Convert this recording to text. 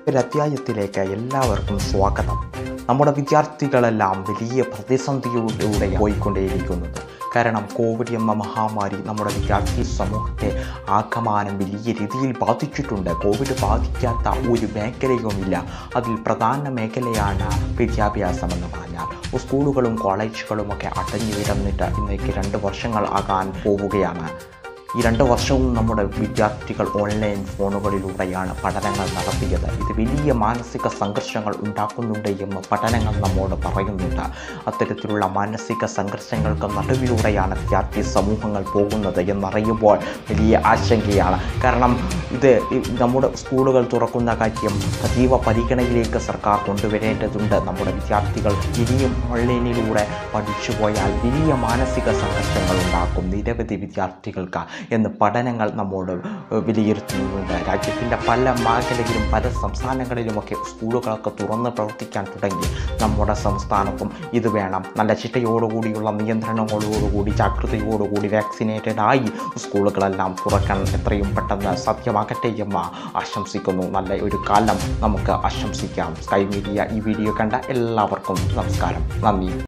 ഒരു അധ്യായത്തിലേക്ക് എല്ലാവർക്കും സ്വാഗതം നമ്മുടെ വിദ്യാർത്ഥികളെല്ലാം വലിയ പ്രതിസന്ധിയിലൂടെ പോയിക്കൊണ്ടേയിരിക്കുന്നത് കാരണം കോവിഡ് എന്ന മഹാമാരി നമ്മുടെ വിദ്യാർത്ഥി സമൂഹത്തെ ആകമാനം വലിയ രീതിയിൽ ബാധിച്ചിട്ടുണ്ട് കോവിഡ് ബാധിക്കാത്ത ഒരു മേഖലയുമില്ല അതിൽ പ്രധാന മേഖലയാണ് വിദ്യാഭ്യാസം എന്ന് പറഞ്ഞാൽ സ്കൂളുകളും കോളേജുകളും ഒക്കെ അടഞ്ഞു കിടന്നിട്ട് ഇന്നേക്ക് രണ്ട് വർഷങ്ങൾ ആകാൻ പോവുകയാണ് ഈ രണ്ട് വർഷവും നമ്മുടെ വിദ്യാർത്ഥികൾ ഓൺലൈൻ ഫോണുകളിലൂടെയാണ് പഠനങ്ങൾ നടത്തിയത് ഇത് വലിയ മാനസിക സംഘർഷങ്ങൾ ഉണ്ടാക്കുന്നുണ്ട് എന്ന് പഠനങ്ങൾ നമ്മോട് പറയുന്നുണ്ട് അത്തരത്തിലുള്ള മാനസിക സംഘർഷങ്ങൾക്ക് നടുവിലൂടെയാണ് വിദ്യാർത്ഥി സമൂഹങ്ങൾ പോകുന്നത് എന്നറിയുമ്പോൾ വലിയ ആശങ്കയാണ് കാരണം ഇത് ഈ നമ്മുടെ സ്കൂളുകൾ തുറക്കുന്ന കാര്യം സജീവ പരിഗണനയിലേക്ക് സർക്കാർ കൊണ്ടുവരേണ്ടതുണ്ട് നമ്മുടെ വിദ്യാർത്ഥികൾ ഇനിയും ഓൺലൈനിലൂടെ പഠിച്ചു പോയാൽ വലിയ മാനസിക സംഘർഷങ്ങൾ ഉണ്ടാക്കും നിരവധി വിദ്യാർത്ഥികൾക്ക് എന്ന് പഠനങ്ങൾ നമ്മോട് വിലയിരുത്തുന്നുണ്ട് രാജ്യത്തിൻ്റെ പല മേഖലയിലും പല സംസ്ഥാനങ്ങളിലുമൊക്കെ സ്കൂളുകളൊക്കെ തുറന്ന് പ്രവർത്തിക്കാൻ തുടങ്ങി നമ്മുടെ സംസ്ഥാനത്തും ഇത് വേണം നല്ല ചിട്ടയോടുകൂടിയുള്ള നിയന്ത്രണങ്ങളോടുകൂടി ജാഗ്രതയോടുകൂടി വാക്സിനേറ്റഡ് ആയി സ്കൂളുകളെല്ലാം തുറക്കാൻ എത്രയും പെട്ടെന്ന് സാധ്യമാകട്ടെ എന്ന് ആശംസിക്കുന്നു നല്ല ഒരു കാലം നമുക്ക് ആശംസിക്കാം സ്കൈ മീഡിയ ഈ വീഡിയോ കണ്ട എല്ലാവർക്കും നമസ്കാരം നന്ദി